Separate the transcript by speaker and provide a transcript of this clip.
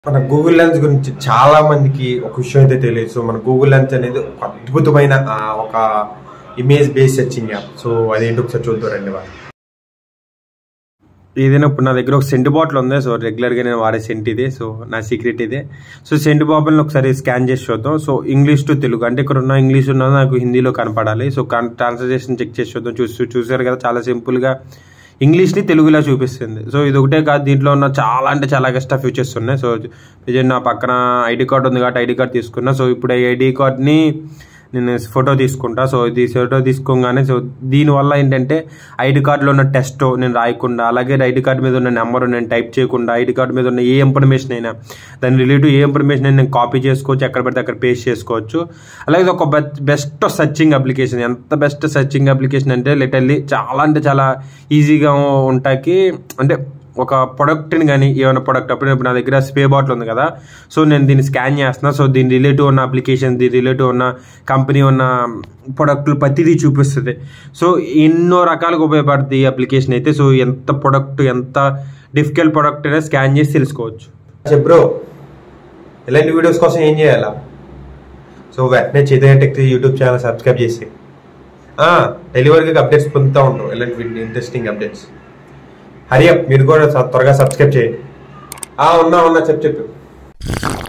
Speaker 1: మన Google lens గురించి చాలా మందికి ఒక విషయం అయితే తెలియదు సో మన గూగుల్ లెన్స్ అనేది ఒక అద్భుతమైన ఆ, ఒక image base searching app so అదేంటి ఒకసారి చూద్దాం రండి వాళ్ళు ఏదైనా ఇప్పుడు నా దగ్గర ఒక సెంట్ బాటిల్ ఉంది సో రెగ్యులర్గా నేను వాడే సెంట్ ఇదే సో నా సీక్రెట్ ఇదే సో సెంట్ బాటిల్ని ఒకసారి స్కాన్ చేసి చూద్దాం సో ఇంగ్లీష్ టు తెలుగు అంటే ఇక్కడ ఉన్న ఇంగ్లీష్ ఉన్నది నాకు హిందీలో కనపడాలి సో ట్రాన్స్లేషన్ చెక్ చేసి చూద్దాం చూసి చూసారు కదా చాలా సింపుల్గా ఇంగ్లీష్ని తెలుగులో చూపిస్తుంది సో ఇది ఒకటే కాదు దీంట్లో ఉన్న చాలా అంటే చాలా ఎక్స్ట్రా ఫీచర్స్ ఉన్నాయి సో ఇది నా పక్కన ఐడి కార్డ్ ఉంది కాబట్టి ఐడి కార్డ్ తీసుకున్నా సో ఇప్పుడు ఈ ఐడి కార్డ్ని నేను ఫోటో తీసుకుంటా సో ఇది ఫోటో తీసుకోగానే సో దీనివల్ల ఏంటంటే ఐడి కార్డులో ఉన్న టెస్ట్ నేను రాయకుండా అలాగే ఐడి కార్డు మీద ఉన్న నెంబర్ నేను టైప్ చేయకుండా ఐడి కార్డు మీద ఉన్న ఏ ఇన్ఫర్మేషన్ అయినా దాని రిలేటివ్ ఏ ఇన్ఫర్మేషన్ అయినా నేను కాపీ చేసుకోవచ్చు ఎక్కడ పడితే అక్కడ పేస్ట్ చేసుకోవచ్చు అలాగే ఇది ఒక బెస్ట్ సర్చింగ్ అప్లికేషన్ ఎంత బెస్ట్ సర్చింగ్ అప్లికేషన్ అంటే లిటర్లీ చాలా అంటే చాలా ఈజీగా ఉంటాకి అంటే ఒక ప్రొడక్ట్ని కానీ ఏమైనా ప్రొడక్ట్ అప్పుడు ఇప్పుడు నా దగ్గర స్ప్రే బాటిల్ ఉంది కదా సో నేను దీన్ని స్కాన్ చేస్తున్నా సో దీని రిలేటివ్ ఉన్న అప్లికేషన్ దీని రిలేటివ్ ఉన్న కంపెనీ ఉన్న ప్రొడక్ట్లు ప్రతిదీ చూపిస్తుంది సో ఎన్నో రకాలుగా ఉపయోగపడుతుంది ఈ అప్లికేషన్ అయితే సో ఎంత ప్రొడక్ట్ ఎంత డిఫికల్ట్ ప్రొడక్ట్ అయినా స్కాన్ చేసి తెలుసుకోవచ్చు బ్రో ఇలాంటి వీడియోస్ కోసం ఏం చేయాలా సో వెంటనే Chaitanya tech YouTube channel subscribe చేసి డెలివరీకి అప్డేట్స్ పొందుతూ ఉంటాం ఇలాంటి ఇంట్రెస్టింగ్ అప్డేట్స్ హరి అప్ మీరు కూడా త్వరగా సబ్స్క్రైబ్ చేయండి ఆ, ఉన్నా ఉన్నా చెప్పు చెప్పు